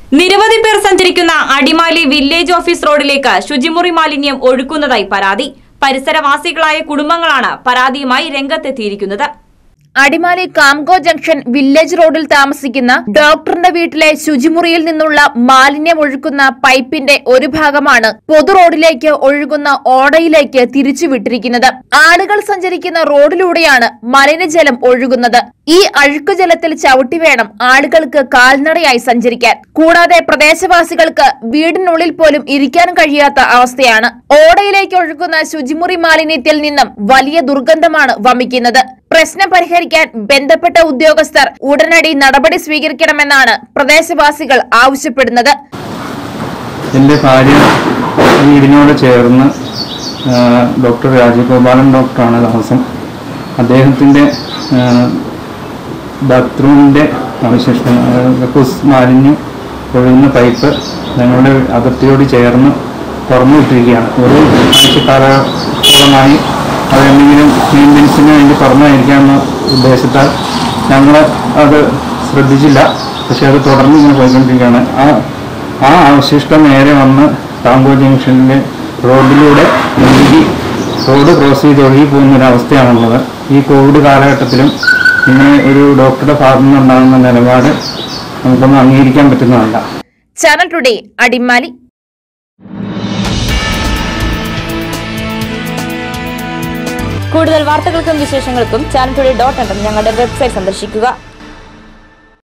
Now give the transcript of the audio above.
നിരവധി പേർ സഞ്ചരിക്കുന്ന അടിമാലി വില്ലേജ് ഓഫീസ് റോഡിലേക്ക് ശുചിമുറി മാലിന്യം ഒഴുക്കുന്നതായി പരാതി പരിസരവാസികളായ കുടുംബങ്ങളാണ് പരാതിയുമായി രംഗത്തെത്തിയിരിക്കുന്നത് അടിമാലി കാംകോ ജംഗ്ഷൻ വില്ലേജ് റോഡിൽ താമസിക്കുന്ന ഡോക്ടറിന്റെ വീട്ടിലെ ശുചിമുറിയിൽ നിന്നുള്ള മാലിന്യം ഒഴുക്കുന്ന പൈപ്പിന്റെ ഒരു ഭാഗമാണ് പൊതു റോഡിലേക്ക് ഒഴുകുന്ന ഓടയിലേക്ക് തിരിച്ചുവിട്ടിരിക്കുന്നത് ആളുകൾ സഞ്ചരിക്കുന്ന റോഡിലൂടെയാണ് മലിനജലം ഒഴുകുന്നത് ഈ അഴുക്കുജലത്തിൽ ചവിട്ടി വേണം ആളുകൾക്ക് കാൽനടയായി സഞ്ചരിക്കാൻ കൂടാതെ പ്രദേശവാസികൾക്ക് വീടിനുള്ളിൽ പോലും ഇരിക്കാൻ കഴിയാത്ത അവസ്ഥയാണ് ഓടയിലേക്ക് ഒഴുകുന്ന ശുചിമുറി മാലിന്യത്തിൽ നിന്നും വലിയ ദുർഗന്ധമാണ് വമിക്കുന്നത് പ്രശ്നം പരിഹരിക്കാൻ ബന്ധപ്പെട്ട ഉദ്യോഗസ്ഥർ ഉടനടി നടപടി സ്വീകരിക്കണമെന്നാണ് പ്രദേശവാസികൾ ആവശ്യപ്പെടുന്നത് എൻ്റെ ഭാര്യ വീടിനോട് ചേർന്ന് ആ, ഡോക്ടർ രാജഗോപാലൻ ഡോക്ടറാണ് താമസം അദ്ദേഹത്തിൻ്റെ ബാത്റൂമിൻ്റെ അവശിഷ്ടം ആ, കക്കൂസ് മാലിന്യം ഒഴുകുന്ന പൈപ്പ് ഞങ്ങളുടെ അതിർത്തിയോട് ചേർന്ന് തുറന്നു വിട്ടിരിക്കുകയാണ് ഒരു ആഴ്ചക്കാലമായി അതെന്തെങ്കിലും മെയിൻ്റനൻസിന് വേണ്ടി തുറന്നായിരിക്കാമെന്ന ഉദ്ദേശത്താൽ ഞങ്ങൾ അത് ശ്രദ്ധിച്ചില്ല പക്ഷെ അത് തുടർന്ന് ഇങ്ങനെ പോയിക്കൊണ്ടിരിക്കുകയാണ് ആ ആ അവശിഷ്ടം നേരെ വന്ന് താങ്കോ ജംഗ്ഷനിലെ റോഡിലൂടെ ഒഴുകി റോഡ് ക്രോസ് ചെയ്ത് ഒഴുകി പോകുന്ന ഒരു അവസ്ഥയാണുള്ളത് ഈ കോവിഡ് കാലഘട്ടത്തിലും ഇങ്ങനെ ഒരു ഡോക്ടറുടെ ഭാഗത്തു നിന്നുണ്ടാകുന്ന നിലപാട് നമുക്കൊന്നും അംഗീകരിക്കാൻ പറ്റുന്നതല്ല ചാനൽ ടുഡേ അടിമാലി കൂടുതൽ വാർത്തകൾക്കും വിശേഷങ്ങൾക്കും ചാനൽ ടുഡേ ഡോട്ട് ഞങ്ങളുടെ വെബ്സൈറ്റ് സന്ദർശിക്കുക